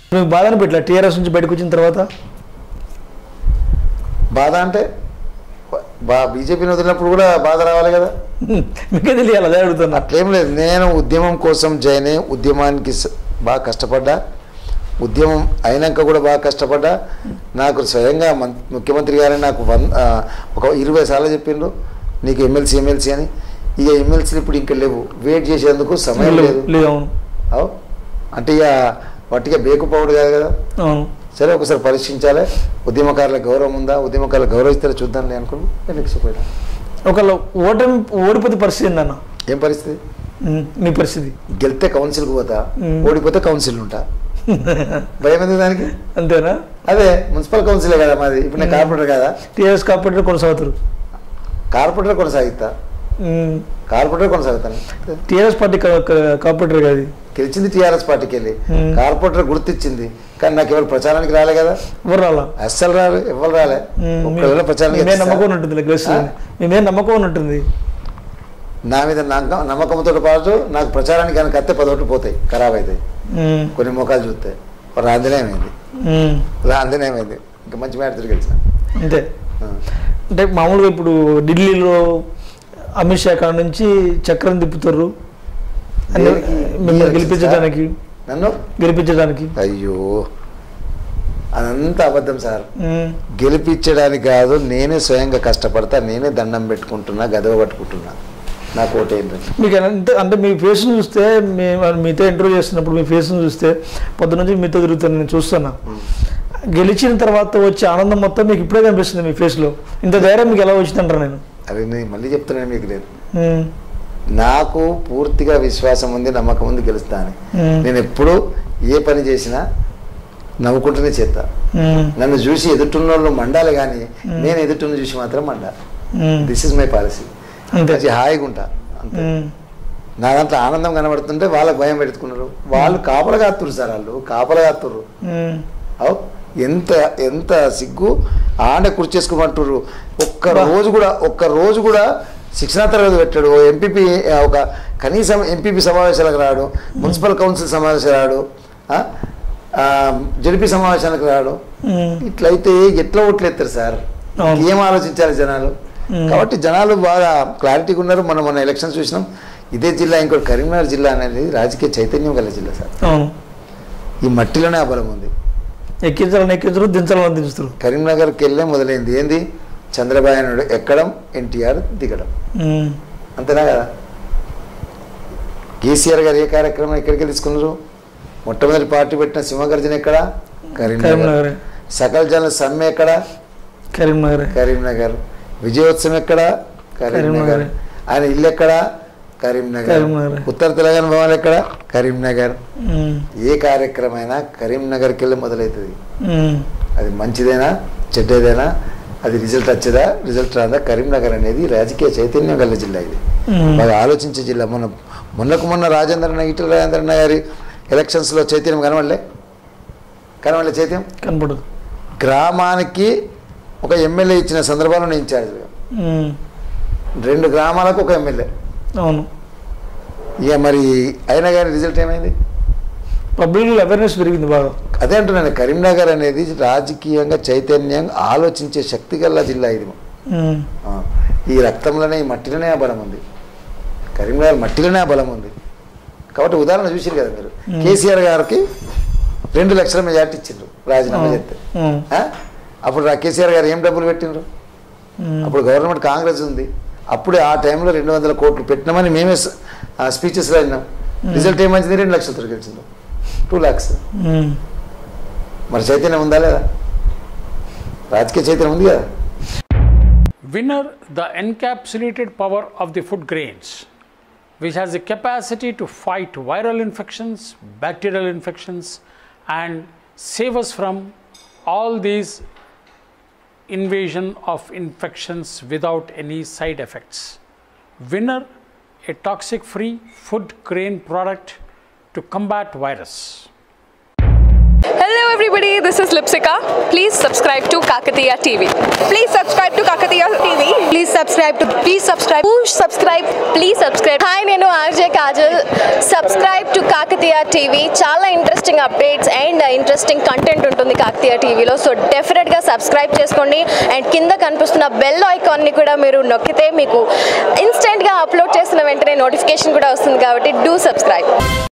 మీకు బాధ అనిపించలే టీఆర్ఎస్ నుంచి బయటకు వచ్చిన తర్వాత బాధ అంటే బా బీజేపీని వదిలినప్పుడు కూడా బాధ రావాలి కదా హ్మ్. మీకే తెలియాలి అదే అడుగుతున్నా అట్లేం లేదు నేను ఉద్యమం కోసం జాయిన్ అయ్యి ఉద్యమానికి స- బాగా కష్టపడ్డా ఉద్యమం అయినాక కూడా బాగా కష్టపడ్డా నాకు స్వయంగా మం- ముఖ్యమంత్రి గారే నాకు వన్ ఆ, ఒక ఇరవై సార్లు చెప్పిండ్రు నీకు ఎమ్మెల్సీ ఎమ్మెల్సీ అని ఇక ఎమ్మెల్సీలు ఇప్పుడు ఇంకా లేవు వెయిట్ చేసేందుకు సమయం లేదు లేదు అవును అవు అంటే ఇక వట్టిగా బేకు పౌడు కాదు కదా అవును సరే ఒకసారి పరీక్షించాలి ఉద్యమకారుల గౌరవం ఉందా ఉద్యమకారులు గౌరవిస్తారో చూద్దాంలే అనుకుని వెనక్కి పోయినా ఒకళ్ళు ఓటమి ఓడిపోతే పరిస్థితి ఏందన్న ఏం పరిస్థితి హ్మ్. మీ పరిస్థితి గెలితే కౌన్సిల్కి పోతా మ్మ్. ఓడిపోతే కౌన్సిల్ ఉంటా భయం ఎందుకు దానికి అంతేనా అదే మున్సిపల్ కౌన్సిలే కదా మాది ఇప్పుడు నేను కార్పొరేటర్ కదా టీఆర్ఎస్ కార్పొరేటర్ కొనసాగుతారు కార్పొరేటర్ కొనసాగిస్తా హ్మ్. కార్పొరేటర్ కొనసాగుతాను టీఆర్ఎస్ పార్టీ కా- కా- కార్పొరేటర్ కాదు గెలిచింది టీఆర్ఎస్ పార్టీకి వెళ్ళి మ్మ్. కార్పొరేటర్ గుర్తిచ్చింది కానీ నాకు ఎవరు ప్రచారానికి రాలే కదా ఎవరు రాలా అస్సలు రాలే ఎవరు రాలే హ్మ్. మీ- ఒక్కళ్ళ ప్రచారానికి మీ మీద వచ్చేసా. నమ్మకం ఉంటుంది గ్రహిస్తుంది మీ మీద నమ్మకం ఉంటుంది నా మీద నమ్మకం నమ్మకంతో పాటు నాకు ప్రచారానికి కనుక అత్తే పదోట్లు పోతాయి ఖరాబ్ అవుతాయి హ్మ్. కొన్ని ముఖాలు చూస్తే రాంజనేయమైంది హ్మ్. రాంజనేయమైంది ఇంకా మంచి మ్యాచ్ గెలిచిన అంతే ఆ. అంటే మామూలుగా ఇప్పుడు ఢిల్లీలో అమిత్ షా కాడ నుంచి చక్రం తిప్పుతారు అన్ని- దేనికి? మిమ్మల్ని ఈ గెలిపించడానికి నన్ను గెలిపించడానికి అయ్యో అదంతా అబద్ధం సార్ ఉమ్, గెలిపించడానికి కాదు నేనే స్వయంగా కష్టపడతా నేనే దండం పెట్టుకుంటున్నా గదవ పట్టుకుంటున్నా నాకు ఓటేంటి మీకు అంటే అంటే మీ ఫేస్ని చూస్తే మీ మీతో ఇంటర్వ్యూ చేస్తున్నప్పుడు మీ ఫేస్ని చూస్తే పొద్దు నుంచి మీతో తిరుగుతాను నేను చూస్తున్నా గెలిచిన తర్వాత వచ్చే ఆనందం మొత్తం మీకు ఇప్పుడే కనిపిస్తుంది మీ ఫేస్లో ఇంత ధైర్యం మీకు ఎలా వచ్చిందంటారు నేను అది నేను మళ్ళీ చెప్తున్నాను మీకు లేదు ఉమ్, నాకు పూర్తిగా విశ్వాసం ఉంది నమ్మకం ఉంది గెలుస్తాను ఉమ్, నేను ఎప్పుడు ఏ పని చేసినా నవ్వుకుంటూనే చేస్తా ఉమ్, నన్ను చూసి ఎదుటిన్న వాళ్ళు మండాలి కానీ నేను ఎదుటిన్న చూసి మాత్రం మండా um, this is my policy అంతే మంచి హాయిగా ఉంటా అంతే ఉమ్, నా దాంట్లో ఆనందం కనబడుతుంటే వాళ్ళకి భయం పెట్టుకున్నారు వాళ్ళు కాపలా కాస్తున్నారు సార్ వాళ్ళు కాపలా కాస్తున్నారు ఉమ్, అవు ఎంత ఎంత సిగ్గు ఆడే కుర్చేసుకోమంటారు ఒక్క రోజు కూడా ఒక్క రోజు కూడా శిక్షణా తరగతి పెట్టాడు ఎంపీపీ ఒక కనీసం ఎంపీపీ సమావేశాలకు రాడు మున్సిపల్ కౌన్సిల్ సమావేశాలు రాడు జడిపి సమావేశాలకు రాడు ఉమ్, ఇట్లయితే ఎట్లా ఓట్లేస్తారు సార్ అవును. ఏం ఆలోచించాలి జనాలు మ్మ్. కాబట్టి జనాలు బాగా క్లారిటీగా ఉన్నారు మనం మన ఎలక్షన్స్ చూసినాం ఇదే జిల్లా ఇంకోటి కరీంనగర్ జిల్లా అనేది రాజకీయ చైతన్యం గల జిల్లా సార్ అవును ఈ మట్టిలోనే ఆ బలం ఉంది ఎక్కించాలని ఎక్కించరు దించాలని దించుతారు కరీంనగర్కి వెళ్ళే మొదలైంది ఏంది చంద్రబాబు నాయుడు ఎక్కడం ఎన్టీఆర్ దిగడం ఉమ్, అంతేనా కదా కేసీఆర్ గారు ఏ కార్యక్రమం ఎక్కడికి తీసుకున్నారు మొట్టమొదటి పార్టీ పెట్టిన సింహగర్జన ఎక్కడ కరీంనగర్ కరీంనగర్ సకల జన సమ్మె ఎక్కడ కరీంనగర్ కరీంనగర్ విజయోత్సవం ఎక్కడ కరీంనగర్ కరీంనగర్. ఆయన ఇల్లు ఎక్కడ కరీంనగర్ కరీంనగర్. ఉత్తర తెలంగాణ భవన్ ఎక్కడ కరీంనగర్ ఉమ్, ఏ కార్యక్రమం అయినా కరీంనగర్కి వెళ్ళి మొదలవుతుంది ఉమ్, అది మంచిదేనా చెడ్డేదేనా అది రిజల్ట్ వచ్చేదా రిజల్ట్ రాదా కరీంనగర్ అనేది రాజకీయ చైతన్యం గల జిల్లా ఇది ఉమ్. బాగా ఆలోచించే జిల్లా మొన్న మొన్నకు మొన్న రాజేంద్రన్న ఈటల రాజేంద్రన్న గారి ఎలక్షన్స్లో చైతన్యం కనవడలే కనవడలే చైతన్యం కనపడదు గ్రామానికి ఒక ఎమ్మెల్యే ఇచ్చిన సందర్భంలో నేను ఇన్ఛార్జ్గా ఉమ్, రెండు గ్రామాలకు ఒక ఎమ్మెల్యే అవును ఇక మరి అయినా కానీ రిజల్ట్ ఏమైంది పబ్లిక్ అవేర్నెస్ పెరిగింది బాగా అదే అంటున్నాను కరీంనగర్ అనేది రాజకీయంగా చైతన్యంగా ఆలోచించే శక్తి గల జిల్లా ఇది ఉమ్, ఆ, ఈ రక్తంలోనే ఈ మట్టిలోనే ఆ బలం ఉంది కరీంనగర్ మట్టిలోనే ఆ బలం ఉంది కాబట్టి ఉదాహరణ చూసారు కదా మీరు మ్మ్. కేసీఆర్ గారికి రెండు లక్షల మెజార్టీ ఇచ్చిండ్రు రాజీనామా అవును. చేస్తే ఉమ్, ఆ? అప్పుడు రా- కేసీఆర్ గారు ఏం డబ్బులు పెట్టిండ్రు ఉమ్, అప్పుడు గవర్నమెంట్ కాంగ్రెస్ ఉంది అప్పుడే ఆ టైంలో రెండు వందల కోట్లు పెట్టినామని మేమే స్పీచెస్లో విన్నాం రిజల్ట్ ఏమంచింది రెండు లక్షలతో గెలిచింది టూ ల్యాక్స్ ఉమ్, మరి చైతన్యం ఉందా లేదా రాజకీయ చైతన్యం ఉంది కదా Winner, the encapsulated power of the food grains, which has the capacity to fight viral infections, bacterial infections, and save us from all these invasion of infections without any side effects. Winner, a toxic free food grain product to combat virus. Hello everybody, this is Lipsika. Please subscribe to Kakatiya TV. Please subscribe to Kakatiya TV. Please subscribe to please subscribe. Push subscribe. Please subscribe. Hi నేను RJ Kajal subscribe to Kakatiya TV చాలా interesting updates and interesting content ఉంటుంది కాకతీయ టీవీలో so డెఫినెట్గా subscribe చేసుకోండి and కింద కనిపిస్తున్న bell ఐకాన్ని కూడా మీరు నొక్కితే మీకు ఇన్స్టెంట్గా అప్లోడ్ చేసిన వెంటనే నోటిఫికేషన్ కూడా వస్తుంది కాబట్టి డూ సబ్స్క్రైబ్